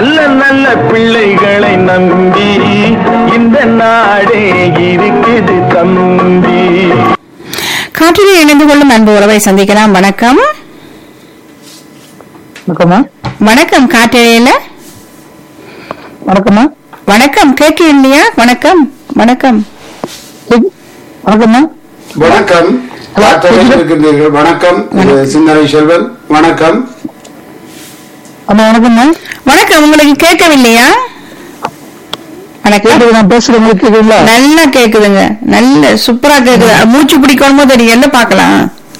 நல்ல நல்ல பிள்ளைகளை நம்பி இந்த நாடே இருக்குது தம்பி காற்றிலே இணைந்து கொள்ளும் அன்பு உறவை சந்திக்கலாம் வணக்கம் வணக்கம்மா வணக்கம் காற்றிலையில வணக்கம்மா வணக்கம் கேட்க இல்லையா வணக்கம் வணக்கம் கேக்கு- வணக்கம்மா வணக்கம் காற்றலையில் இருக்கின்றீர்கள் வணக்கம் இது சிந்தனை செல்வன் வணக்கம் அம்மா வணக்கம்மா வணக்கம் உங்களுக்கு கேட்கவில்லையா வணக்கம் கேட்டது நான் பேசுறது உங்களுக்கு கேக்குதுங்களா நல்லா கேக்குதுங்க நல்ல சூப்பரா கேக்குது மூச்சு பிடிக்கணுமோ தெரியல பாக்கலாம்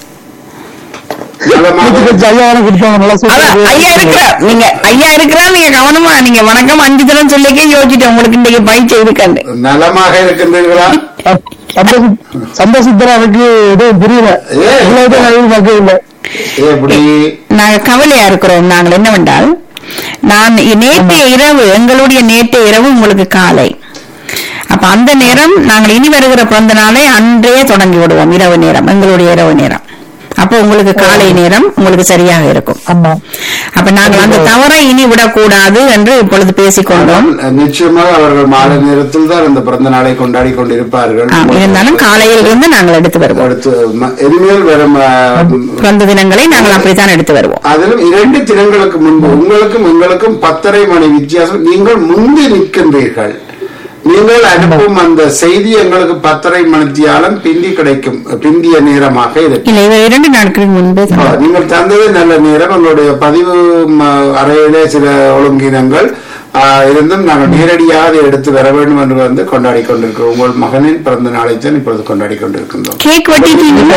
நலமாக மூச்சு கட்சி ஐயா வர கொடுத்தாங்க நல்லா அதான் சூப்பரா ஐயா இருக்கிறா நீங்க ஐயா இருக்கிறா நீங்க கவனமா நீங்க வணக்கம் அஞ்சு தரம் சொல்லிக்கே யோசிச்சுட்டேன் உங்களுக்கு இன்னைக்கு பயிற்சி இருக்காண்டு நலமாக இருக்கின்றீர்களா சந்தோஷம் சந்தோஷத்துல எனக்கு எதுவும் புரியல ஏன்? இவ்வளவுதான் நான் எதிர்பார்க்கவே இல்லை எப்படி நாங்க கவலையா இருக்கிறோம் நாங்கள் என்னவென்றால் நான் நேற்றைய இரவு எங்களுடைய நேற்றைய இரவு உங்களுக்கு காலை அப்ப அந்த நேரம் நாங்கள் இனி வருகிற பிறந்த நாளை அன்றே தொடங்கி விடுவோம் இரவு நேரம் எங்களுடைய இரவு நேரம் அப்போ உங்களுக்கு காலை நேரம் உங்களுக்கு சரியாக இருக்கும் ஆமா அப்ப நாங்கள் அந்த தவறை இனி விடக்கூடாது என்று இப்பொழுது பேசிக்கொண்டோம் ஆனால் நிச்சயமாக அவர்கள் மாலை நேரத்தில் தான் இந்த பிறந்த நாளை கொண்டாடி கொண்டிருப்பார்கள் ஆம், இருந்தாலும் காலையில் இருந்து நாங்கள் எடுத்து வருவோம் அடுத்து ம- இனிமேல் வரும் ஆ, பிறந்த தினங்களை நாங்கள் அப்படித்தான் எடுத்து வருவோம் அதிலும் இரண்டு தினங்களுக்கு முன்பு உங்களுக்கும் எங்களுக்கும் பத்தரை மணி வித்தியாசம் நீங்கள் முந்தி நிற்கின்றீர்கள் நீங்கள் அனுப்பும் அந்த செய்தி எங்களுக்கு பத்தரை மணித்தியாலம் பிந்தி கிடைக்கும் பிந்திய நேரமாக இருக்கும் இல்ல இவர் இரண்டு நாட்களுக்கு முன்பே ஆ, சொன்னார். நீங்கள் தந்தது நல்ல நேரம் உங்களுடைய பதிவு ம, அறையிலே சில ஒழுங்கினங்கள் ஆ, இருந்தும் நாங்கள் நேரடியாக அதை எடுத்து வர வேண்டும் என்று வந்து கொண்டாடி கொண்டிருக்கிறோம் உங்கள் மகனின் பிறந்த நாளைத்தான் இப்பொழுது கொண்டாடி கொண்டிருக்கின்றோம் கேக் வெட்டிட்டீங்களா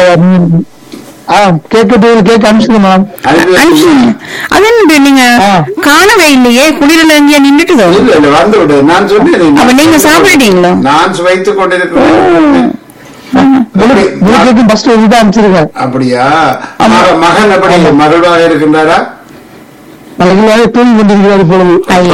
ஆ கேட்கட்டு கேட்க அனுப்பிச்சுங்க மேம் அனுப்பிச்சுங்க. அது என்னது நீங்க ஆ. காணவே இல்லையே குளிரில் எங்கேயா நின்றுட்டுதோ இல்ல இல்ல வந்து விடு நான் சொன்னேன் அப்ப நீங்க சாப்பிட்டுட்டீங்களோ? நான் சுவைத்துக் கொண்டிருக்கிறேன் உங்களுக்கு ஃபர்ஸ்ட் இதுதான் அனுப்பிச்சிருக்கேன் அப்படியா மக- மகன் எப்படி மகிழ்வாக இருக்கின்றாரா மகிழ்வாக தூங்கி கொண்டிருக்கிறார் இப்பொழுது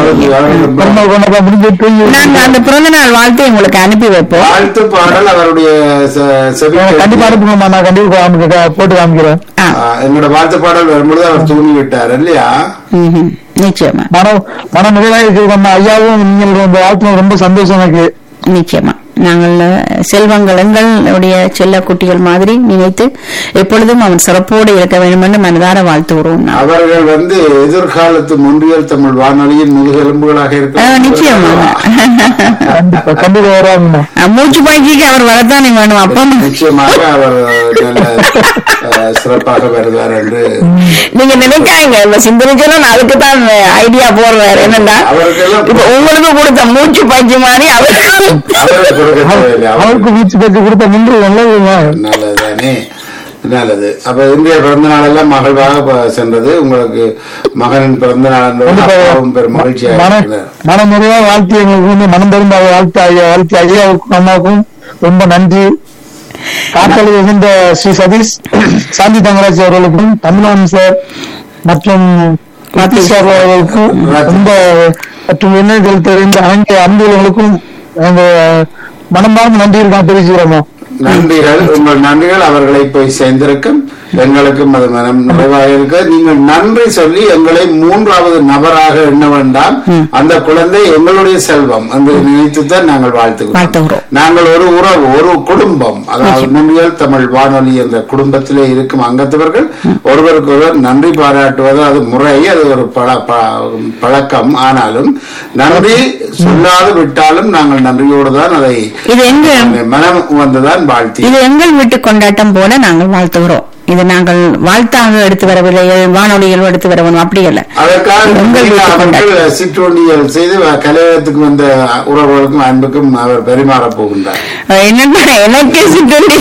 பிறந்த கொண்டாட முடிஞ்சு தூங்கி நாங்க அந்த பிறந்த நாள் வாழ்த்தை உங்களுக்கு அனுப்பி வைப்போம் வாழ்த்து பாடல் அவருடைய செ- செவி கண்டிப்பா அனுப்புங்கம்மா நான் கண்டிப்பா காமிக்க- போட்டு காமிக்கிறேன் ஆ, ஆ, எங்களோட வாழ்த்து பாடல் வரும்பொழுது அவர் தூங்கி விட்டார் இல்லையா ம்ஹும். நிச்சயமா மனம் மன நிறைவாக இருக்கிறோம் ஐயாவும் நீங்கள் இந்த வாழ்த்து ரொம்ப சந்தோஷம் எனக்கு நிச்சயமா நாங்கள் செல்வங்கள் எங்களுடைய செல்ல குட்டிகள் மாதிரி நினைத்து எப்பொழுதும் அவன் சிறப்போடு இருக்க வேண்டும் என்று மனதார வாழ்த்துகிறோம் நான். அவர்கள் வந்து எதிர்காலத்து முன்றியல் தமிழ் வானொலியின் முதுகெலும்புகளாக ஆ, இருக்க நிச்சயமாக கண்டிப்பா கண்டிப்பா வருவாங்கம்மா ஆ, மூச்சு பாய்ச்சிக்கு அவர் வரத்தானே வேணும் அப்போ நிச்சயமாக அவர் நல்ல அஹ், சிறப்பாக வருவார் என்று நீங்க நினைக்காங்க இந்த சிந்தனைக்கெல்லாம் நான் அதுக்கு தான் ஐடியா போடுறாரு என்னன்னா அவருக்கெல்லாம் இப்ப உங்களுக்கு கொடுத்த மூச்சு பாய்ச்சி மாதிரி அவருக்கு அவருக்கு கொடுக்க தேவையில்லை. அவர் அவருக்கு வீச்சு பேச்சு கொடுத்த முன்பு நல்லதுங்க நல்லதுதானே நல்லது அப்ப இந்திய பிறந்த நாள் எல்லாம் மகிழ்வாக ப- சென்றது உங்களுக்கு மகனின் பிறந்த நாள் என்பது அப்பாவும் பெரும் மகிழ்ச்சியாக மன இருக்கிறார். மன நிறைவா வாழ்த்து எங்களுக்கு வந்து மனம் பெருந்த வாழ்த்து ஐயா வாழ்த்து ஐயாவுக்கும் அம்மாவுக்கும் ரொம்ப நன்றி காத்தலை இருந்த ஸ்ரீ சதீஷ் சாந்தி தங்கராஜ் அவர்களுக்கும் தமிழன் சார் மற்றும் மாத்தி சார் அவர்களுக்கும் ரொம்ப மற்றும் இணையத்தில் தெரிந்த அனைத்து அன்புகளுக்கும் எங்க மனமார்ந்த நன்றி இருக்கான் தெரிவிச்சுக்கிறோமா நன்றிகள் உங்கள் நன்றிகள் அவர்களை போய் சேர்ந்திருக்கும் எங்களுக்கும் அது மனம் நிறைவாக இருக்க நீங்கள் நன்றி சொல்லி எங்களை மூன்றாவது நபராக எண்ண வேண்டாம் அந்த குழந்தை எங்களுடைய செல்வம் என்று நினைத்துத்தான் நாங்கள் வாழ்த்துகிறோம் வாழ்த்துகிறோம். நாங்கள் ஒரு உறவு ஒரு குடும்பம் அதாவது முன்னியல் தமிழ் வானொலி என்ற குடும்பத்திலே இருக்கும் அங்கத்தவர்கள் ஒருவருக்கு ஒருவர் நன்றி பாராட்டுவது அது முறை அது ஒரு பழ ப- பழக்கம் ஆனாலும் நன்றி சொல்லாது விட்டாலும் நாங்கள் நன்றியோடு தான் அதை இது எங்க மனம் வந்துதான் வாழ்த்தி இது எங்கள் வீட்டு கொண்டாட்டம் போல நாங்கள் வாழ்த்துகிறோம் இது நாங்கள் வாழ்த்தாக எடுத்து வரவில்லை வானொலிகள் எடுத்து வரணும் அப்படி அல்ல அதற்காக உங்கள் வீட்டு அவர்கள் சிற்றுண்டியல் செய்து கலையகத்துக்கு வந்த உறவுகளுக்கும் அன்புக்கும் அவர் பரிமாறப் போகின்றார் அஹ் என்னன்னா எனக்கு சிற்றுண்டி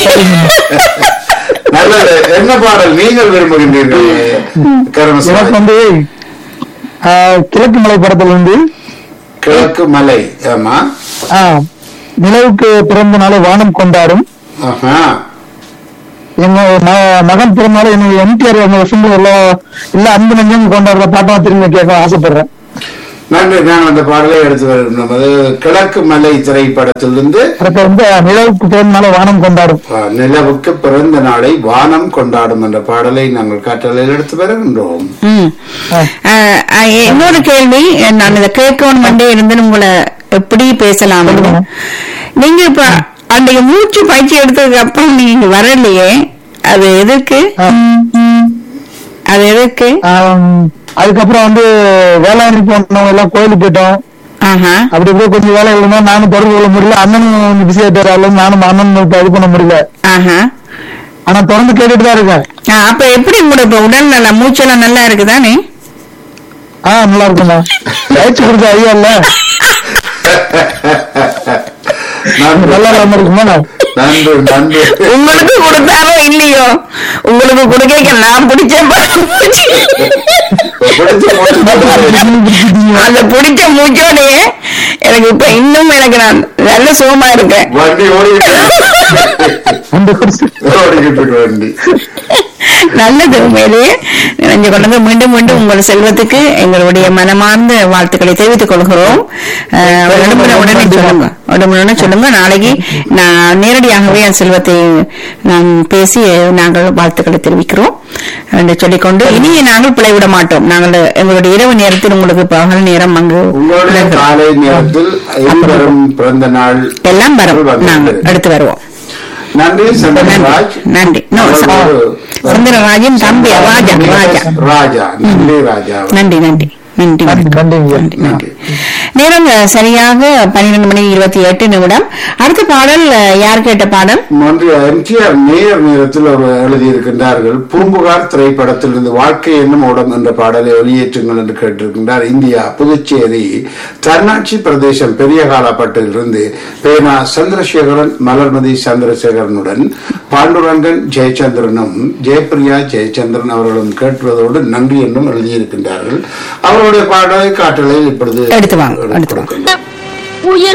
நல்லது என்ன பாடல் நீங்கள் விரும்புகின்றீர்கள் எனக்கு கருமசாமி வந்து ஆஹ், கிழக்கு மலை படத்துல வந்து கிழக்கு மலை ஆமா ஆஹ், நிலவுக்கு பிறந்த நாளை வானம் கொண்டாடும் ஆஹா. எங்க ம- மகன் பிறந்தாலும் எனக்கு எம்டிஆர் அந்த வருஷம் எல்லா எல்லா அன்பு நெஞ்சம் கொண்டாடுற பாட்டா திரும்பி கேட்க ஆசைப்படுறேன் நன்றி நான் அந்த பாடலை எடுத்து வருகின்றோம் அது கிழக்கு மலை திரைப்படத்திலிருந்து அடுத்து வந்து நிலவுக்கு பிறந்தனால வானம் கொண்டாடும் அஹ், நிலவுக்கு பிறந்த நாளை வானம் கொண்டாடும் என்ற பாடலை நாங்கள் காற்றலையில் எடுத்து வருகின்றோம் ம். அஹ், அஹ், இன்னொரு கேள்வி நான் இதை கேட்கணும் மண்டே இருந்து உங்களை எப்படி பேசலாம் நீங்க இப்ப அன்றைக்கு மூச்சு பயிற்சி எடுத்ததுக்கு அப்புறம் நீங்க வரலையே அது எதுக்கு அது எதுக்கு ஆம், அதுக்கப்புறம் வந்து வேளாங்கண்ணி போனோம் எல்லாம் கோயிலுக்கு போயிட்டோம் ஆஹா அப்படி இப்படியே கொஞ்சம் வேலை இல்லைன்னா நானும் தொடர்பு கொள்ள முடியல அண்ணனும் பிஸி ஆயிட்டாரு நானும் அண்ணன் இப்ப இது பண்ண முடியல ஆஹா ஆனா தொடர்ந்து கேட்டுட்டு தான் இருக்கேன் ஆ, அப்ப எப்படி உங்களோட இப்ப உடல் நல்லா மூச்செல்லாம் நல்லா இருக்குதானே ஆ நல்லா இருக்குமா பயிற்சி கொடுத்த ஐயா இல்ல நன்றி நல்லா இல்லாம இருக்குமா நன்றி நன்றி உங்களுக்கு கொடுத்தாரோ இல்லையோ உங்களுக்கு கொடுக்க நான் பிடிச்ச மூச்சு. பிடிச்ச மூச்சு போட்டு அந்த பிடிச்ச மூச்சோடயே எனக்கு இப்ப இன்னும் எனக்கு நான் நல்ல சுகமா இருக்கேன் வண்டி ஓடிக்கிட்டு அந்த குறிச்சு ஓடிக்கிட்டு இருக்கு வண்டி நல்லது உண்மையிலேயே நினைஞ்சு கொண்டு மீண்டும் மீண்டும் உங்கள் செல்வத்துக்கு எங்களுடைய மனமார்ந்த வாழ்த்துக்களை தெரிவித்துக் கொள்கிறோம் அஹ், உடம்புல உடனே சொல்லுங்க உடம்புல சொல்லுங்க நாளைக்கு நான் நேரடியாகவே என் செல்வத்தை நான் பேசி நாங்கள் வாழ்த்துக்களை தெரிவிக்கிறோம் என்று சொல்லிக்கொண்டு இனிய நாங்கள் பிழைவிட மாட்டோம் நாங்கள் எங்களுடைய இரவு நேரத்தில் உங்களுக்கு பகல் நேரம் அங்கு உங்களுடைய விளங்குகிறோம். காலை நேரத்தில் இருவரும் பிறந்த நாள் எல்லாம் வரும் நாங்கள் எடுத்து வருவோம் நன்றி சந்திரராஜ் நன்றி நோ, ச- சந்திரராஜன் தம்பி ராஜா ராஜா ராஜா நன்றி ராஜா நன்றி நன்றி நன்றி வணக்கம். நன்றிங்க நன்றி நன்றி நேரம் அஹ், சரியாக பன்னிரண்டு மணி இருபத்தி எட்டு நிமிடம் அடுத்த பாடல் அஹ், யார் கேட்ட பாடல் ஒன்று எம்ஜிஆர் நேர் நேரத்தில் ஒரு எழுதியிருக்கின்றார்கள் பூம்புகார் திரைப்படத்தில் இருந்து வாழ்க்கை என்னும் ஓடம் என்ற பாடலை வெளியேற்றுங்கள் என்று கேட்டிருக்கின்றார் இந்தியா புதுச்சேரி தன்னாட்சி பிரதேசம் பெரிய காலப்பட்டிலிருந்து பேனா சந்திரசேகரன் மலர்மதி சந்திரசேகரனுடன் பாண்டுரங்கன் ஜெயச்சந்திரனும் ஜெயபிரியா ஜெயச்சந்திரன் அவர்களும் கேட்டுவதோடு நன்றி என்றும் எழுதியிருக்கின்றார்கள் அவருடைய பாடலை காட்டலை இப்பொழுது எடுத்து வாங்க, எடுத்து வாங்க. கொடுக்கின்றோம். உயிர்